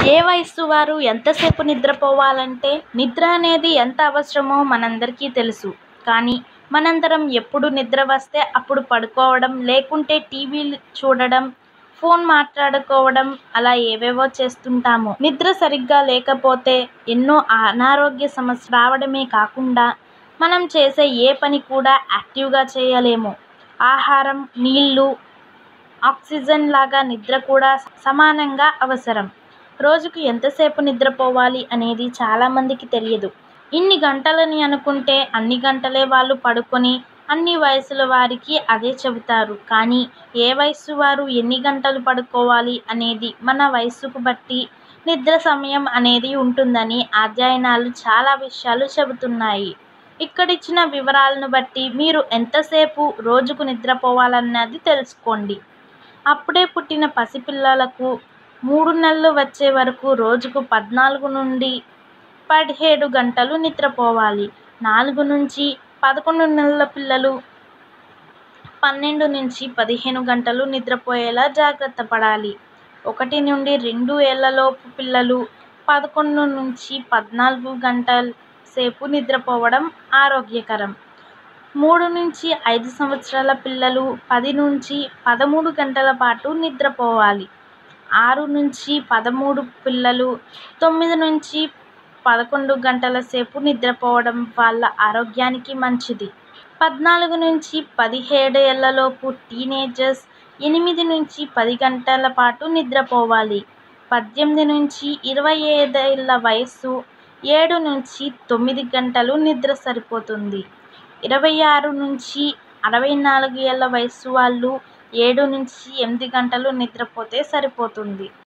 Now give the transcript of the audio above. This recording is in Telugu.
ఏ వయస్సు వారు ఎంతసేపు నిద్రపోవాలంటే నిద్ర అనేది ఎంత అవసరమో మనందరికీ తెలుసు కానీ మనందరం ఎప్పుడు నిద్ర వస్తే అప్పుడు పడుకోవడం లేకుంటే టీవీలు చూడడం ఫోన్ మాట్లాడుకోవడం అలా ఏవేవో చేస్తుంటాము నిద్ర సరిగ్గా లేకపోతే ఎన్నో అనారోగ్య సమస్యలు రావడమే కాకుండా మనం చేసే ఏ పని కూడా యాక్టివ్గా చేయలేము ఆహారం నీళ్ళు ఆక్సిజన్ లాగా నిద్ర కూడా సమానంగా అవసరం రోజుకు ఎంతసేపు నిద్రపోవాలి అనేది చాలామందికి తెలియదు ఇన్ని గంటలని అనుకుంటే అన్ని గంటలే వాళ్ళు పడుకొని అన్ని వయసుల వారికి అదే చెబుతారు కానీ ఏ వయస్సు వారు ఎన్ని గంటలు పడుకోవాలి అనేది మన వయస్సుకు బట్టి నిద్ర సమయం అనేది ఉంటుందని అధ్యయనాలు చాలా విషయాలు చెబుతున్నాయి ఇక్కడిచ్చిన వివరాలను బట్టి మీరు ఎంతసేపు రోజుకు నిద్రపోవాలన్నది తెలుసుకోండి అప్పుడే పుట్టిన పసిపిల్లలకు మూడు నెలలు వచ్చే వరకు రోజుకు పద్నాలుగు నుండి పదిహేడు గంటలు నిద్రపోవాలి నాలుగు నుంచి పదకొండు నెలల పిల్లలు పన్నెండు నుంచి పదిహేను గంటలు నిద్రపోయేలా జాగ్రత్త పడాలి ఒకటి నుండి రెండు ఏళ్లలోపు పిల్లలు పదకొండు నుంచి పద్నాలుగు గంటల సేపు నిద్రపోవడం ఆరోగ్యకరం మూడు నుంచి ఐదు సంవత్సరాల పిల్లలు పది నుంచి పదమూడు గంటల పాటు నిద్రపోవాలి ఆరు నుంచి పదమూడు పిల్లలు తొమ్మిది నుంచి పదకొండు గంటల సేపు నిద్రపోవడం వాళ్ళ ఆరోగ్యానికి మంచిది పద్నాలుగు నుంచి పదిహేడు ఏళ్లలోపు టీనేజర్స్ ఎనిమిది నుంచి పది గంటల పాటు నిద్రపోవాలి పద్దెనిమిది నుంచి ఇరవై ఐదేళ్ల వయస్సు ఏడు నుంచి తొమ్మిది గంటలు నిద్ర సరిపోతుంది ఇరవై ఆరు నుంచి అరవై నాలుగు ఏళ్ల వయస్సు వాళ్ళు ఏడు నుంచి ఎనిమిది గంటలు నిద్రపోతే సరిపోతుంది